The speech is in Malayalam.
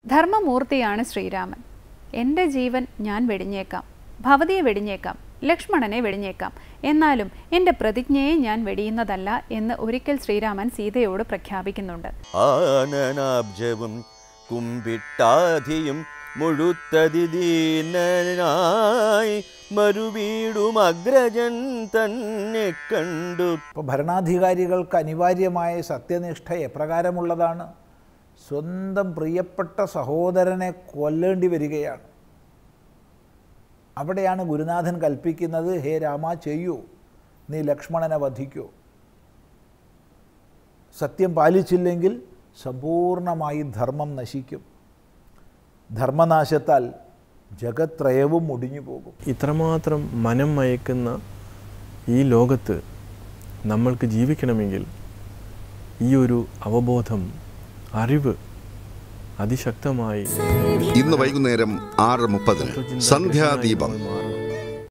ധർമ്മമൂർത്തിയാണ് ശ്രീരാമൻ എൻ്റെ ജീവൻ ഞാൻ വെടിഞ്ഞേക്കാം ഭവതിയെ വെടിഞ്ഞേക്കാം ലക്ഷ്മണനെ വെടിഞ്ഞേക്കാം എന്നാലും എൻ്റെ പ്രതിജ്ഞയെ ഞാൻ വെടിയുന്നതല്ല എന്ന് ഒരിക്കൽ ശ്രീരാമൻ സീതയോട് പ്രഖ്യാപിക്കുന്നുണ്ട് ആനനാബ്ജവും കുമ്പിട്ടാധിയും മുഴുത്തതിദീനായി മറുവീടും അഗ്രജൻ തന്നെ കണ്ടു ഇപ്പോൾ ഭരണാധികാരികൾക്ക് അനിവാര്യമായ സത്യനിഷ്ഠ എപ്രകാരമുള്ളതാണ് സ്വന്തം പ്രിയപ്പെട്ട സഹോദരനെ കൊല്ലേണ്ടി വരികയാണ് അവിടെയാണ് ഗുരുനാഥൻ കൽപ്പിക്കുന്നത് ഹേ രാമ ചെയ്യൂ നീ ലക്ഷ്മണനെ വധിക്കൂ സത്യം പാലിച്ചില്ലെങ്കിൽ സമ്പൂർണമായി ധർമ്മം നശിക്കും ധർമ്മനാശത്താൽ ജഗത്രയവും മുടിഞ്ഞു പോകും ഇത്രമാത്രം മനം മയക്കുന്ന ഈ ലോകത്ത് നമ്മൾക്ക് ജീവിക്കണമെങ്കിൽ ഈ ഒരു അവബോധം അറിവ് അതിശക്തമായി ഇന്ന് വൈകുന്നേരം ആറ് മുപ്പതിന് സന്ധ്യാദീപം